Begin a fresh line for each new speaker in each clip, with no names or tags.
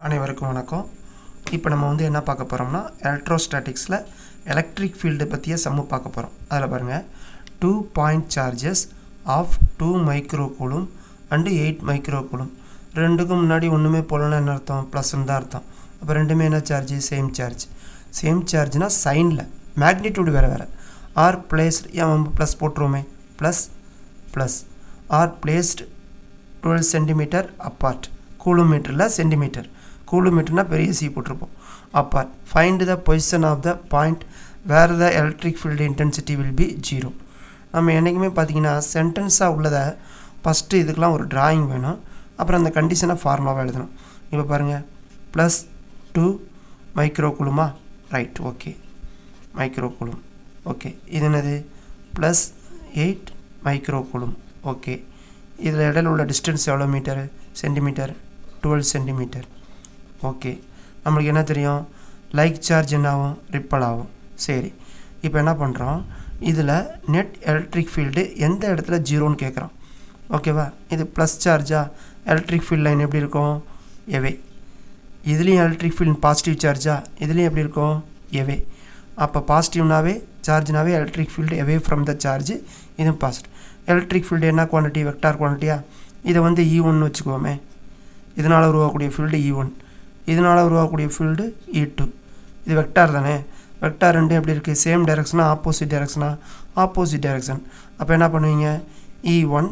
அனைவருக்கும் வணக்கம் இப்போ நம்ம வந்து என்ன பார்க்க போகிறோம்னா எலக்ட்ரோஸ்டாட்டிக்ஸில் எலக்ட்ரிக் ஃபீல்டு பற்றிய சம்மு பார்க்க போகிறோம் அதில் பாருங்கள் two point charges of two micro coulomb and eight micro coulomb ரெண்டுக்கும் முன்னாடி ஒன்றுமே போலன்னா என்ன அர்த்தம் ப்ளஸ்ன்னு தான் அர்த்தம் அப்போ ரெண்டுமே என்ன சார்ஜ் சேம் சார்ஜ் சேம் சார்ஜ்னால் சைனில் மேக்னிடியூடு வேறு வேறு ஆர் பிளேஸ்ட் ஏன் ப்ளஸ் போட்டுருவோமே plus plus are placed twelve centimetre apart கூலோமீட்டரில் சென்டிமீட்டர் கூலோமீட்டர்னால் பெரிய சி போட்டிருப்போம் apart find the position of the point where the electric field intensity will be zero நம்ம என்றைக்குமே பார்த்தீங்கன்னா சென்டென்ஸாக உள்ளதை ஃபஸ்ட்டு இதுக்கெலாம் ஒரு டிராயிங் வேணும் அப்புறம் அந்த கண்டிஷனை ஃபார்முலாவாக எழுதணும் இப்போ பாருங்கள் ப்ளஸ் டூ மைக்ரோ குழுமா right okay micro coulomb okay இது என்னது plus eight micro coulomb okay இதில் இடையில உள்ள டிஸ்டன்ஸ் எவ்வளோ metre centimetre twelve centimetre okay நம்மளுக்கு என்ன தெரியும் லைக் சார்ஜ் என்ன ஆகும் ரிப்பல் ஆகும் சரி இப்போ என்ன பண்ணுறோம் இதில் நெட் எலக்ட்ரிக் ஃபீல்டு எந்த இடத்துல ஜீரோன்னு கேட்குறோம் ஓகேவா இது ப்ளஸ் சார்ஜா எலக்ட்ரிக் ஃபீல்ட் லைன் எப்படி இருக்கும் எவே இதுலேயும் எலக்ட்ரிக் ஃபீல்ட் பாசிட்டிவ் சார்ஜா இதுலேயும் எப்படி இருக்கும் எவே அப்போ பாசிட்டிவ்னாவே சார்ஜ்னாவே electric field away from the charge இதுவும் பாசிட்டிவ் எலக்ட்ரிக் ஃபீல்டு என்ன குவான்டிட்டி வெக்டார் குவான்டிட்டியா இதை வந்து இ ஒன்னு வச்சுக்குவோமே இதனால் உருவாகக்கூடிய ஃபீல்டு இ ஒன் இதனால் உருவாகக்கூடிய ஃபீல்டு இ டூ இது வெக்டார் தானே வெக்டார் ரெண்டும் எப்படி இருக்குது சேம் டைரக்ஷனா ஆப்போசிட் டைரக்ஷனா ஆப்போசிட் டைரக்ஷன் அப்போ என்ன பண்ணுவீங்க இ ஒன்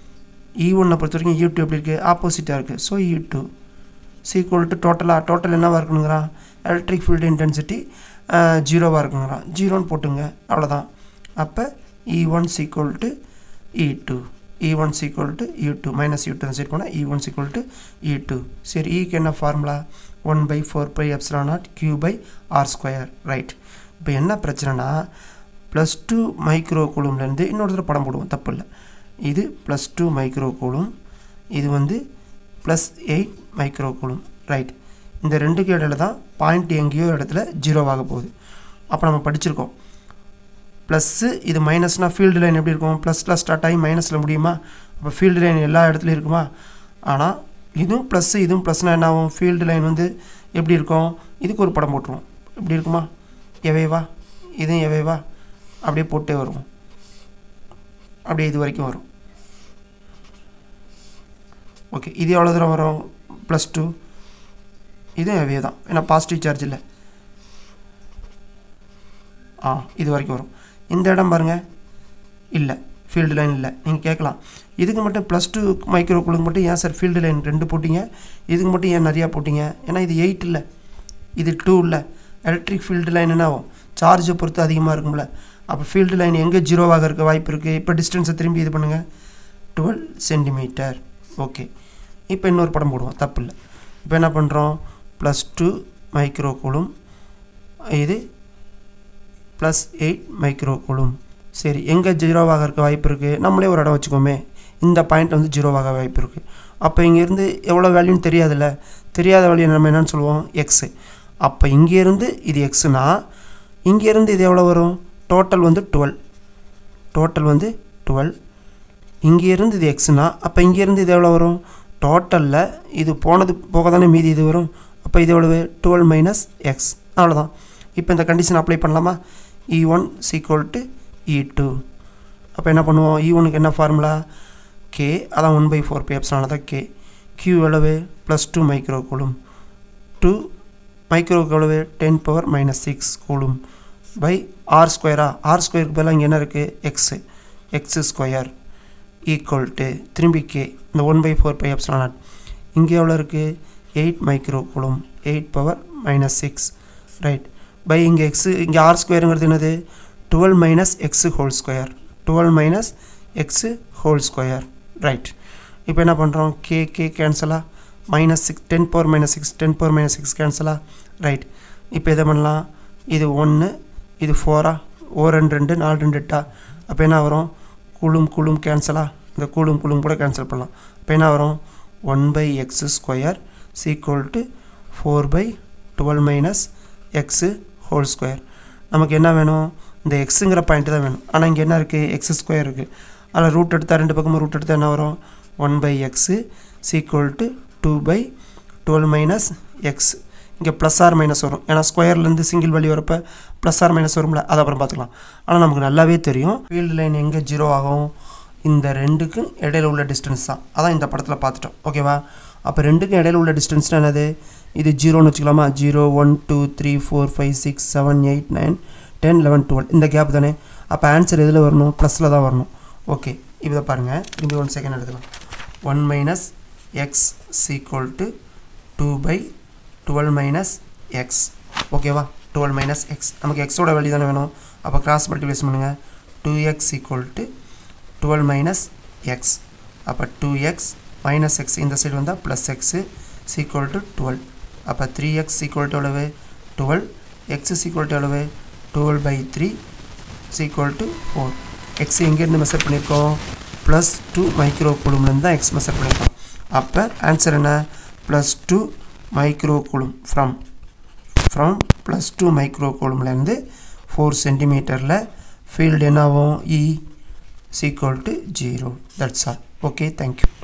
இ ஒன்னை பொறுத்த வரைக்கும் இ டூ எப்படி இருக்குது ஆப்போசிட்டாக இருக்குது so E two equal to டோட்டலாக டோட்டல் என்னவாக இருக்கணுங்கிறான் எலக்ட்ரிக் ஃபீல்டு இன்டென்சிட்டி ஜீரோவாக இருக்குங்கிறான் ஜீரோன்னு போட்டுங்க அவ்வளோதான் அப்போ E one equal to E two E one equal to E two minus E two side போனால் E one equal to E two சரி ஈக்கு என்ன formula one by four by epsilon naught Q by R square right இப்போ என்ன பிரச்சனைனா plus two micro கூலும்லேருந்து இன்னொரு தடவை படம் போடுவோம் தப்பு இல்லை இது ப்ளஸ் டூ மைக்ரோ கூலும் இது வந்து plus eight micro coulomb right இந்த ரெண்டுக்கு இடையில தான் பாயிண்ட் எங்கேயோ இடத்துல ஜீரோவாக போகுது அப்போ நம்ம படிச்சிருக்கோம் ப்ளஸ்ஸு இது மைனஸ்னால் ஃபீல்டு லைன் எப்படி இருக்கும் ப்ளஸில் ஸ்டார்ட் ஆகி மைனஸில் முடியுமா அப்போ ஃபீல்டு லைன் எல்லா இடத்துலையும் இருக்குமா ஆனால் இதுவும் ப்ளஸ்ஸு இதுவும் ப்ளஸ்னால் என்ன ஆகும் ஃபீல்டு லைன் வந்து எப்படி இருக்கும் இதுக்கு ஒரு படம் போட்டுருவோம் எப்படி இருக்குமா எவேவா இதுவும் எவேவா அப்படியே போட்டே வருவோம் அப்படியே இது வரைக்கும் வரும் ஓகே இது எவ்வளோ தூரம் வரும் ப்ளஸ் டூ இதுவும் எவே தான் ஏன்னா பாசிட்டிவ் சார்ஜ் இல்லை ஆ இது வரைக்கும் வரும் இந்த இடம் பாருங்கள் இல்லை ஃபீல்டு லைன் இல்லை நீங்கள் கேட்கலாம் இதுக்கு மட்டும் ப்ளஸ் டூ மைக்ரோக்குளுக்கு மட்டும் ஏன் சார் ஃபீல்டு லைன் ரெண்டு போட்டிங்க இதுக்கு மட்டும் ஏன் நிறையா போட்டிங்க ஏன்னா இது எயிட் இல்லை இது டூ இல்லை எலக்ட்ரிக் ஃபீல்டு லைன் என்ன ஆகும் சார்ஜை பொறுத்து அதிகமாக இருக்கும்ல அப்போ ஃபீல்டு லைன் எங்கே ஜீரோவாக இருக்க வாய்ப்பு இருக்குது இப்போ டிஸ்டன்ஸை திரும்பி இது பண்ணுங்கள் டுவெல் சென்டிமீட்டர் ஓகே இப்போ இன்னொரு படம் போடுவோம் தப்பு இல்லை இப்போ என்ன பண்ணுறோம் ப்ளஸ் டூ மைக்ரோகுலும் இது ப்ளஸ் எயிட் மைக்ரோ குழும் சரி எங்கே ஜீரோவாக இருக்க வாய்ப்பு இருக்குது நம்மளே ஒரு இடம் வச்சுக்கோமே இந்த பாயிண்ட் வந்து ஜீரோவாக வாய்ப்பு இருக்குது அப்போ இங்கேருந்து எவ்வளோ வேல்யூன்னு தெரியாதுல்ல தெரியாத வேல்யூ நம்ம என்னென்னு சொல்லுவோம் எக்ஸு அப்போ இங்கேருந்து இது எக்ஸுனா இங்கேருந்து இது எவ்வளோ வரும் டோட்டல் வந்து டுவெல் டோட்டல் வந்து டுவெல் இங்கேருந்து இது எக்ஸுனா அப்போ இங்கேருந்து இது எவ்வளோ வரும் டோட்டலில் இது போனது போக தானே மீதி இது வரும் அப்போ இது எவ்வளவு டுவெல் மைனஸ் எக்ஸ் அவ்வளோதான் இப்போ இந்த கண்டிஷன் அப்ளை பண்ணலாமா E one equal to E two அப்போ என்ன பண்ணுவோம் இ ஒனுக்கு என்ன ஃபார்முலா கே அதான் ஒன் பை ஃபோர் பை எப்ஸ்னால தான் கே கியூ எவ்வளவு plus two micro coulomb two micro எவ்வளவு ten power minus six coulomb by R ஸ்கொயரா ஆர் ஸ்கொயருக்கு பதிலாக இங்கே என்ன இருக்குது X X square equal to திரும்பி கே இந்த ஒன் பை ஃபோர் பை எப்ஸ்னா இங்கே எவ்வளோ இருக்குது eight micro coulomb eight power minus six right by இங்கே எக்ஸு இங்கே ஆர் ஸ்கொயருங்கிறது என்னது twelve minus X whole square twelve minus X whole square right இப்போ என்ன பண்ணுறோம் கே கே கேன்சலா minus six ten power minus six ten power minus six கேன்சலா right இப்போ எதை பண்ணலாம் இது ஒன்று இது ஃபோரா ஓ ரெண்டு ரெண்டு நாலு ரெண்டு எட்டா அப்போ என்ன வரும் குழும் குழும் கேன்சலா இந்த குழும் குழும் கூட கேன்சல் பண்ணலாம் இப்போ என்ன வரும் one by X square equal to four by twelve minus X whole square நமக்கு என்ன வேணும் இந்த எக்ஸுங்கிற பாயிண்ட்டு தான் வேணும் ஆனால் இங்கே என்ன இருக்குது எக்ஸ் ஸ்கொயர் இருக்குது அதில் ரூட் எடுத்தால் ரெண்டு பக்கமும் ரூட் எடுத்தால் என்ன வரும் one by X equal to two by twelve minus X இங்கே ப்ளஸ் ஆர் மைனஸ் வரும் ஏன்னா ஸ்கொயர்லேருந்து சிங்கிள் வேல்யூ வரப்போ ப்ளஸ் ஆர் மைனஸ் வரும்ல அது அப்புறம் பார்த்துக்கலாம் ஆனால் நமக்கு நல்லாவே தெரியும் ஃபீல்டு லைன் எங்கே ஜீரோ ஆகும் இந்த ரெண்டுக்கும் இடையில உள்ள டிஸ்டன்ஸ் தான் அதான் இந்த படத்தில் பார்த்துட்டோம் ஓகேவா அப்போ ரெண்டுக்கும் இடையில உள்ள டிஸ்டன்ஸ்னால் என்னது இது ஜீரோன்னு வச்சுக்கலாமா zero one two three four five six seven eight nine ten eleven twelve இந்த கேப் தானே அப்போ ஆன்சர் எதில் வரணும் ப்ளஸில் தான் வரணும் ஓகே இதை பாருங்கள் திரும்பி ஒன் செகண்ட் எடுத்துக்கலாம் one minus X equal to two by twelve minus X ஓகேவா டுவெல் மைனஸ் எக்ஸ் நமக்கு எக்ஸோட வேல்யூ தானே வேணும் அப்போ கிராஸ் மல்டிப்ளேஸ் பண்ணுங்கள் two X equal to twelve minus X அப்போ டூ எக்ஸ் மைனஸ் எக்ஸ் இந்த சைடு வந்தால் plus X equal to twelve அப்போ த்ரீ எக்ஸ் ஈக்குவல் டு எவ்வளவு டுவெல் எக்ஸ் சீக்குவல் டு எவ்வளவு twelve by three equal to four X எங்கேருந்து measure பண்ணியிருக்கோம் plus two micro குழும்லேருந்து தான் எக்ஸ் மெஷர் பண்ணியிருக்கோம் அப்போ ஆன்சர் என்ன plus two micro coulomb from from plus two micro கூலம்லேருந்து ஃபோர் சென்டிமீட்டரில் ஃபீல்டு என்னாகும் E equal to zero that's all okay thank you